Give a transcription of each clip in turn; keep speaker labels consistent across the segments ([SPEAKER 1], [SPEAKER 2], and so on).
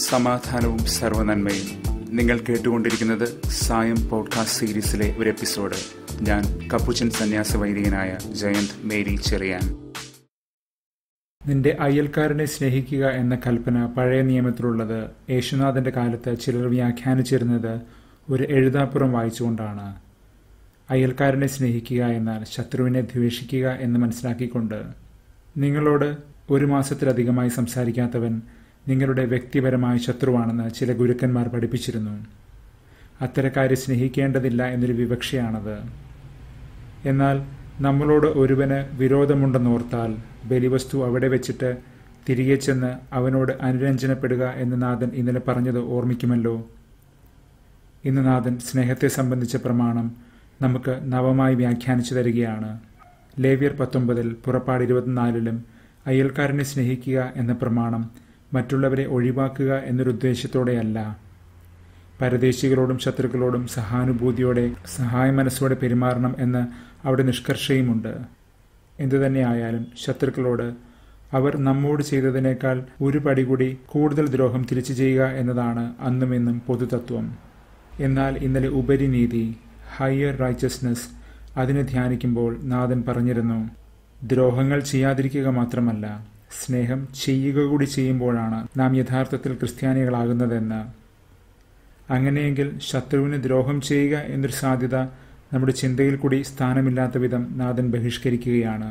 [SPEAKER 1] സമാധാനവും സർവനന്മയും നിങ്ങൾ കേട്ടുകൊണ്ടിരിക്കുന്നത് സായം പോഡ്കാസ്റ്റ് സീരീസിലെ ഒരു എപ്പിസോഡ് ഞാൻ കപ്പുച്ചൻ സന്യാസ വൈദികനായ ജയന്ത് മേരി ചെറിയാൻ
[SPEAKER 2] നിന്റെ അയൽക്കാരനെ സ്നേഹിക്കുക എന്ന കൽപ്പന പഴയ നിയമത്തിലുള്ളത് യേശുനാഥന്റെ കാലത്ത് ചിലർ വ്യാഖ്യാനിച്ചിരുന്നത് ഒരു എഴുതാപ്പുറം വായിച്ചുകൊണ്ടാണ് അയൽക്കാരനെ സ്നേഹിക്കുക എന്നാൽ ശത്രുവിനെ ദ്വേഷിക്കുക എന്ന് മനസ്സിലാക്കിക്കൊണ്ട് നിങ്ങളോട് ഒരു മാസത്തിലധികമായി സംസാരിക്കാത്തവൻ നിങ്ങളുടെ വ്യക്തിപരമായ ശത്രുവാണെന്ന് ചില ഗുരുക്കന്മാർ പഠിപ്പിച്ചിരുന്നു അത്തരക്കാരെ സ്നേഹിക്കേണ്ടതില്ല എന്നൊരു വിവക്ഷയാണത് എന്നാൽ നമ്മളോട് ഒരുവന് വിരോധമുണ്ടെന്നോർത്താൽ ബലിവസ്തു അവിടെ വെച്ചിട്ട് തിരികെ ചെന്ന് അവനോട് അനുരഞ്ജനപ്പെടുക എന്ന് നാഥൻ ഇന്നലെ പറഞ്ഞത് ഓർമ്മിക്കുമല്ലോ ഇന്ന് നാഥൻ സ്നേഹത്തെ സംബന്ധിച്ച പ്രമാണം നമുക്ക് നവമായി വ്യാഖ്യാനിച്ചു തരികയാണ് ലേവ്യർ പത്തൊമ്പതിൽ പുറപ്പാട് ഇരുപത്തിനാലിലും അയൽക്കാരനെ സ്നേഹിക്കുക എന്ന പ്രമാണം മറ്റുള്ളവരെ ഒഴിവാക്കുക എന്നൊരു ഉദ്ദേശത്തോടെയല്ല പരദേശികളോടും ശത്രുക്കളോടും സഹാനുഭൂതിയോടെ സഹായ മനസ്സോടെ പെരുമാറണം എന്ന് അവിടെ നിഷ്കർഷയുമുണ്ട് എന്തുതന്നെയായാലും ശത്രുക്കളോട് അവർ നമ്മോട് ചെയ്തതിനേക്കാൾ ഒരു പടി കൂടി കൂടുതൽ ദ്രോഹം തിരിച്ചു ചെയ്യുക എന്നതാണ് അന്നും ഇന്നും പൊതുതത്വം എന്നാൽ ഇന്നലെ ഉപരിനീതി ഹയർ റൈച്ചസ്നസ് അതിനെ ധ്യാനിക്കുമ്പോൾ നാഥൻ പറഞ്ഞിരുന്നു ദ്രോഹങ്ങൾ ചെയ്യാതിരിക്കുക മാത്രമല്ല സ്നേഹം ചെയ്യുക കൂടി ചെയ്യുമ്പോഴാണ് നാം യഥാർത്ഥത്തിൽ ക്രിസ്ത്യാനികളാകുന്നതെന്ന് അങ്ങനെയെങ്കിൽ ശത്രുവിന് ദ്രോഹം ചെയ്യുക എന്നൊരു സാധ്യത നമ്മുടെ ചിന്തയിൽ കൂടി സ്ഥാനമില്ലാത്ത വിധം നാഥൻ ബഹിഷ്കരിക്കുകയാണ്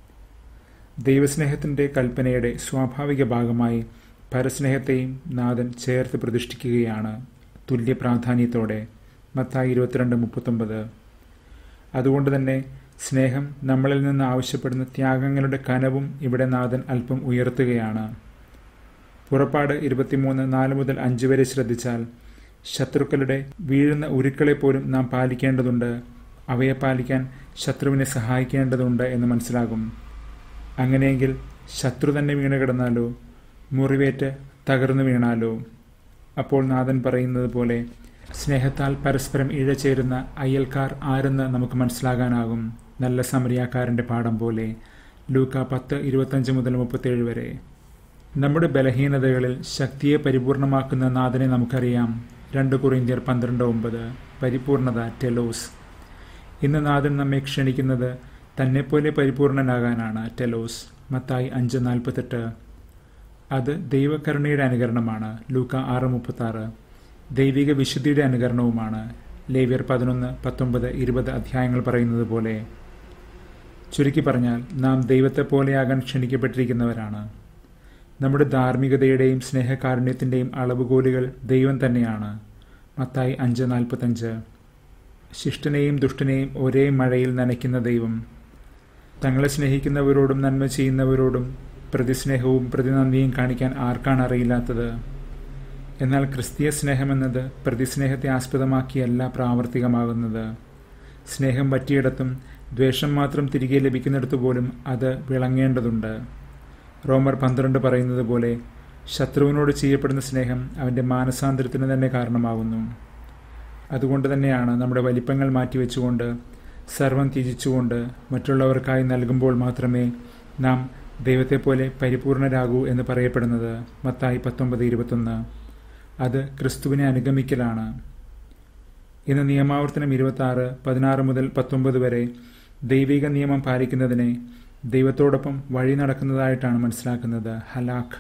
[SPEAKER 2] ദൈവസ്നേഹത്തിന്റെ കൽപ്പനയുടെ സ്വാഭാവിക ഭാഗമായി പരസ്നേഹത്തെയും നാഥൻ ചേർത്ത് പ്രതിഷ്ഠിക്കുകയാണ് തുല്യ പ്രാധാന്യത്തോടെ മത്തായി ഇരുപത്തിരണ്ട് മുപ്പത്തൊമ്പത് അതുകൊണ്ട് തന്നെ സ്നേഹം നമ്മളിൽ നിന്ന് ആവശ്യപ്പെടുന്ന ത്യാഗങ്ങളുടെ കനവും ഇവിടെ നാഥൻ അല്പം ഉയർത്തുകയാണ് പുറപ്പാട് ഇരുപത്തിമൂന്ന് നാല് മുതൽ അഞ്ച് വരെ ശ്രദ്ധിച്ചാൽ ശത്രുക്കളുടെ വീഴുന്ന ഉരുക്കളെ പോലും നാം പാലിക്കേണ്ടതുണ്ട് അവയെ പാലിക്കാൻ ശത്രുവിനെ സഹായിക്കേണ്ടതുണ്ട് എന്ന് മനസ്സിലാകും അങ്ങനെയെങ്കിൽ ശത്രു തന്നെ വീണ് കിടന്നാലോ മുറിവേറ്റ് തകർന്നു വീണാലോ അപ്പോൾ നാഥൻ പറയുന്നത് പോലെ സ്നേഹത്താൽ പരസ്പരം ഇഴചേരുന്ന അയൽക്കാർ ആരെന്ന് നമുക്ക് മനസ്സിലാകാനാകും നല്ല സമരിയാക്കാരൻ്റെ പാഠം പോലെ ലൂക്ക പത്ത് ഇരുപത്തഞ്ച് മുതൽ മുപ്പത്തേഴ് വരെ നമ്മുടെ ബലഹീനതകളിൽ ശക്തിയെ പരിപൂർണമാക്കുന്ന നാഥനെ നമുക്കറിയാം രണ്ട് കുറിന്ത്യർ പന്ത്രണ്ട് ഒമ്പത് പരിപൂർണത ടെലോസ് ഇന്ന് നാഥൻ നമ്മെ ക്ഷണിക്കുന്നത് തന്നെപ്പോലെ പരിപൂർണനാകാനാണ് ടെലോസ് മത്തായി അഞ്ച് നാൽപ്പത്തെട്ട് അത് ദൈവകരുണയുടെ അനുകരണമാണ് ലൂക്ക ആറ് മുപ്പത്താറ് ദൈവിക വിശുദ്ധിയുടെ അനുകരണവുമാണ് ലേവ്യർ പതിനൊന്ന് പത്തൊമ്പത് ഇരുപത് അധ്യായങ്ങൾ പറയുന്നത് പോലെ ചുരുക്കി പറഞ്ഞാൽ നാം ദൈവത്തെ പോലെയാകാൻ ക്ഷണിക്കപ്പെട്ടിരിക്കുന്നവരാണ് നമ്മുടെ ധാർമ്മികതയുടെയും സ്നേഹകാരുണ്യത്തിൻ്റെയും അളവുകോലുകൾ ദൈവം തന്നെയാണ് മത്തായി അഞ്ച് നാൽപ്പത്തഞ്ച് ശിഷ്ടനെയും ദുഷ്ടനെയും ഒരേ മഴയിൽ നനയ്ക്കുന്ന ദൈവം തങ്ങളെ സ്നേഹിക്കുന്നവരോടും നന്മ ചെയ്യുന്നവരോടും പ്രതിസ്നേഹവും പ്രതിനന്ദിയും കാണിക്കാൻ ആർക്കാണ് അറിയില്ലാത്തത് എന്നാൽ ക്രിസ്തീയ സ്നേഹമെന്നത് പ്രതിസ്നേഹത്തെ ആസ്പദമാക്കിയല്ല പ്രാവർത്തികമാകുന്നത് സ്നേഹം പറ്റിയിടത്തും ദ്വേഷം മാത്രം തിരികെ ലഭിക്കുന്നിടത്തു പോലും അത് വിളങ്ങേണ്ടതുണ്ട് റോമർ പന്ത്രണ്ട് പറയുന്നത് പോലെ ശത്രുവിനോട് ചെയ്യപ്പെടുന്ന സ്നേഹം അവൻ്റെ മാനസാന്തരത്തിന് തന്നെ കാരണമാകുന്നു അതുകൊണ്ട് തന്നെയാണ് നമ്മുടെ വലിപ്പങ്ങൾ മാറ്റിവെച്ചുകൊണ്ട് സർവം ത്യജിച്ചുകൊണ്ട് മറ്റുള്ളവർക്കായി നൽകുമ്പോൾ മാത്രമേ നാം ദൈവത്തെപ്പോലെ പരിപൂർണരാകൂ എന്ന് പറയപ്പെടുന്നത് മത്തായി പത്തൊമ്പത് ഇരുപത്തൊന്ന് അത് ക്രിസ്തുവിനെ അനുഗമിക്കലാണ് ഇന്ന് നിയമാവർത്തനം ഇരുപത്തി ആറ് പതിനാറ് മുതൽ പത്തൊമ്പത് വരെ ദൈവിക നിയമം പാലിക്കുന്നതിനെ ദൈവത്തോടൊപ്പം വഴി നടക്കുന്നതായിട്ടാണ് മനസ്സിലാക്കുന്നത് ഹലാഖ്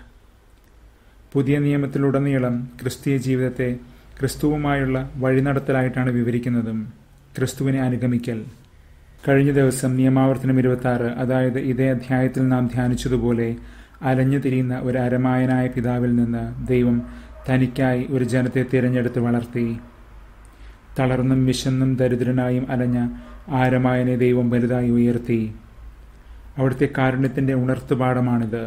[SPEAKER 2] പുതിയ നിയമത്തിലുടനീളം ക്രിസ്തീയ ജീവിതത്തെ ക്രിസ്തുവുമായുള്ള വഴിനടത്തലായിട്ടാണ് വിവരിക്കുന്നതും ക്രിസ്തുവിനെ അനുഗമിക്കൽ കഴിഞ്ഞ ദിവസം നിയമാവർത്തനം ഇരുപത്തി ആറ് അതായത് ഇതേ അധ്യായത്തിൽ നാം ധ്യാനിച്ചതുപോലെ അലഞ്ഞു തിരിയുന്ന ഒരു അരമായനായ പിതാവിൽ നിന്ന് ദൈവം തനിക്കായി ഒരു ജനത്തെ തിരഞ്ഞെടുത്ത് വളർത്തി തളർന്നും വിശന്നും ദരിദ്രനായും അലഞ്ഞ ആരമായനെ ദൈവം വലുതായി ഉയർത്തി അവിടുത്തെ കാരുണ്യത്തിൻ്റെ ഉണർത്തുപാഠമാണിത്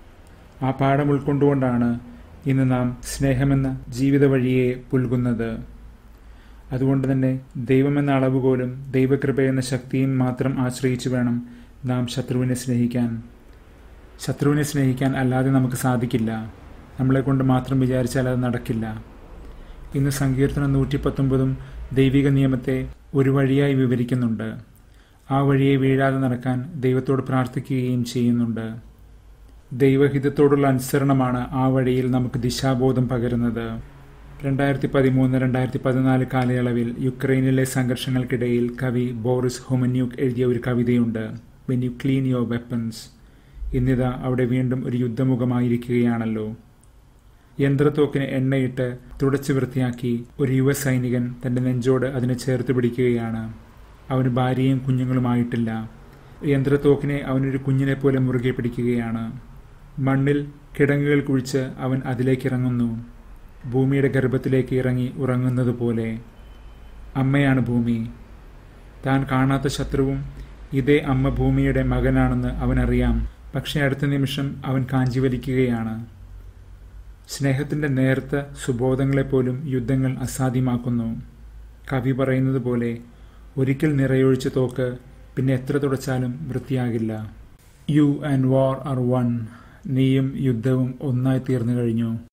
[SPEAKER 2] ആ പാഠം ഉൾക്കൊണ്ടുകൊണ്ടാണ് ഇന്ന് നാം സ്നേഹമെന്ന ജീവിത വഴിയെ പുൽകുന്നത് അതുകൊണ്ട് തന്നെ ദൈവമെന്ന അളവുകോലും ദൈവകൃപയെന്ന ശക്തിയും മാത്രം ആശ്രയിച്ചു വേണം നാം ശത്രുവിനെ സ്നേഹിക്കാൻ ശത്രുവിനെ സ്നേഹിക്കാൻ അല്ലാതെ നമുക്ക് സാധിക്കില്ല നമ്മളെ കൊണ്ട് മാത്രം വിചാരിച്ചാൽ അത് നടക്കില്ല ഇന്ന് സങ്കീർത്തനം നൂറ്റി പത്തൊമ്പതും ദൈവിക നിയമത്തെ ഒരു വഴിയായി വിവരിക്കുന്നുണ്ട് ആ വഴിയെ വീഴാതെ നടക്കാൻ ദൈവത്തോട് പ്രാർത്ഥിക്കുകയും ചെയ്യുന്നുണ്ട് ദൈവഹിതത്തോടുള്ള അനുസരണമാണ് ആ വഴിയിൽ നമുക്ക് ദിശാബോധം പകരുന്നത് രണ്ടായിരത്തി പതിമൂന്ന് രണ്ടായിരത്തി പതിനാല് കാലയളവിൽ യുക്രൈനിലെ സംഘർഷങ്ങൾക്കിടയിൽ കവി ബോറിസ് ഹൊമന്യൂക്ക് എഴുതിയ ഒരു കവിതയുണ്ട് when you clean your weapons ഇന്നിതാ അവിടെ വീണ്ടും ഒരു യുദ്ധമുഖമായിരിക്കുകയാണല്ലോ യന്ത്രത്തോക്കിന് എണ്ണയിട്ട് തുടച്ചു വൃത്തിയാക്കി ഒരു യുവ സൈനികൻ തന്റെ നെഞ്ചോട് അതിനെ ചേർത്ത് പിടിക്കുകയാണ് അവന് ഭാര്യയും കുഞ്ഞുങ്ങളുമായിട്ടില്ല യന്ത്രത്തോക്കിനെ അവനൊരു കുഞ്ഞിനെ പോലെ മുറുകെ പിടിക്കുകയാണ് മണ്ണിൽ കിടങ്ങുകൾ കുഴിച്ച് അവൻ അതിലേക്ക് ഇറങ്ങുന്നു ഭൂമിയുടെ ഗർഭത്തിലേക്ക് ഇറങ്ങി ഉറങ്ങുന്നത് പോലെ അമ്മയാണ് ഭൂമി താൻ കാണാത്ത ശത്രുവും ഇതേ അമ്മ ഭൂമിയുടെ മകനാണെന്ന് അവനറിയാം പക്ഷെ അടുത്ത നിമിഷം അവൻ കാഞ്ചിവലിക്കുകയാണ് സ്നേഹത്തിന്റെ നേർത്ത സുബോധങ്ങളെപ്പോലും യുദ്ധങ്ങൾ അസാധ്യമാക്കുന്നു കവി പറയുന്നത് പോലെ ഒരിക്കൽ നിറയൊഴിച്ച തോക്ക് പിന്നെ എത്ര തുടച്ചാലും വൃത്തിയാകില്ല you and war are one നീയും യുദ്ധവും ഒന്നായി തീർന്നു കഴിഞ്ഞു